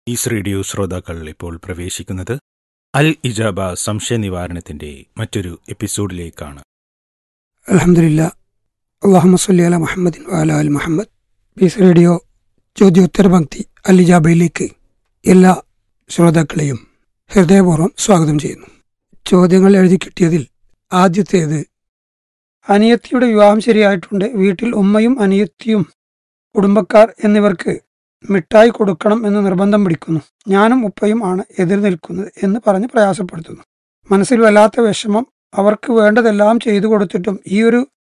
is radio ശ്രോതാക്കൾ ഇപ്പോൾ പ്രവേശിക്കുന്നത് അൽ ഇജാബ സംശയ നിവാരണത്തിന്റെ മറ്റൊരു എപ്പിസോഡിലേക്കാണ് അലഹമില്ല അള്ളാഹു സല്ലി അല മുഹമ്മദിൻ വാല അൽ മുഹമ്മദ് പീസ് റേഡിയോ ചോദ്യോത്തര പങ്ക്തി അലിജാബയിലേക്ക് എല്ലാ ശ്രോതാക്കളെയും ഹൃദയപൂർവ്വം സ്വാഗതം ചെയ്യുന്നു ചോദ്യങ്ങൾ എഴുതി കിട്ടിയതിൽ ആദ്യത്തേത് അനിയത്തിയുടെ വിവാഹം ശരിയായിട്ടുണ്ട് വീട്ടിൽ ഉമ്മയും അനിയത്തിയും കുടുംബക്കാർ എന്നിവർക്ക് മിഠായി കൊടുക്കണം എന്ന് നിർബന്ധം പിടിക്കുന്നു ഞാനും ഉപ്പയും ആണ് എതിർ നിൽക്കുന്നത് എന്ന് പറഞ്ഞ് പ്രയാസപ്പെടുത്തുന്നു മനസ്സിൽ വല്ലാത്ത വിഷമം അവർക്ക് വേണ്ടതെല്ലാം ചെയ്തു കൊടുത്തിട്ടും ഈ ഒരു